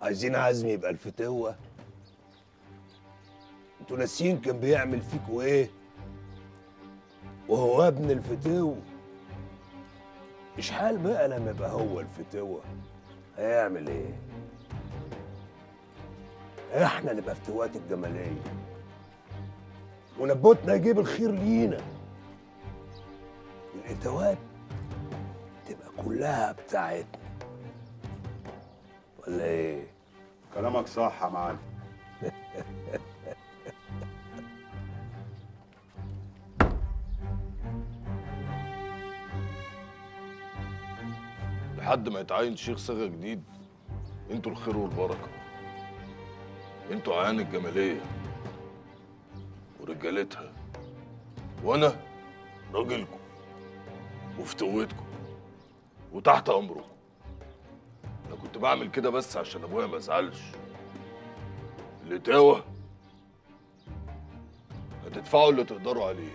عايزين عزمي يبقى الفتوة انتوا ناسيين كان بيعمل فيكوا ايه وهو ابن الفتوة مش حال بقى لما يبقى هو الفتوة هيعمل ايه احنا نبقى فتوات الجمالية ونبوتنا يجيب الخير لينا الاتوات تبقى كلها بتاعتنا ولا ايه كلامك صح يا معلم لحد ما يتعين شيخ صاغه جديد انتوا الخير والبركه انتوا عيان الجماليه ورجالتها وانا راجلكم وفتوتكم وتحت امركم انا كنت بعمل كده بس عشان ابويا ما يزعلش الاتاوه هتدفعوا اللي تقدروا عليه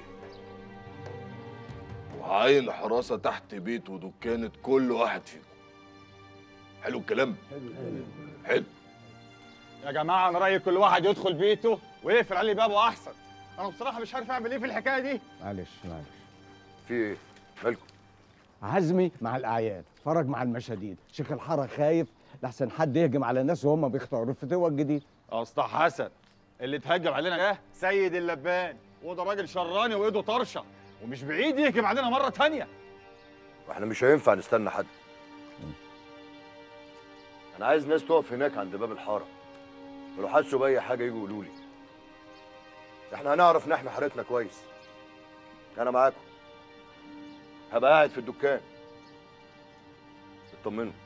وهعين حراسه تحت بيت ودكانه كل واحد فيكم حلو الكلام حلو يا جماعه انا رايي كل واحد يدخل بيته ويقفل عليه بابه احسن انا بصراحه مش عارف اعمل ايه في الحكايه دي معلش معلش في ايه مالكم عزمي مع الاعياد فرج مع المشاديد شيخ الحاره خايف لحسن حد يهجم على الناس وهم بيختاروا الفتوى الجديد اسطى حسن اللي اتهجم علينا ده سيد اللبان وده راجل شراني وايده طرشه ومش بعيد يهجم علينا مره تانية واحنا مش هينفع نستنى حد انا عايز ناس تقف هناك عند باب الحاره ولو حسوا باي حاجه يجوا يقولوا لي احنا هنعرف نحمي حارتنا كويس انا معاكم هبقى قاعد في الدكان اطمنوا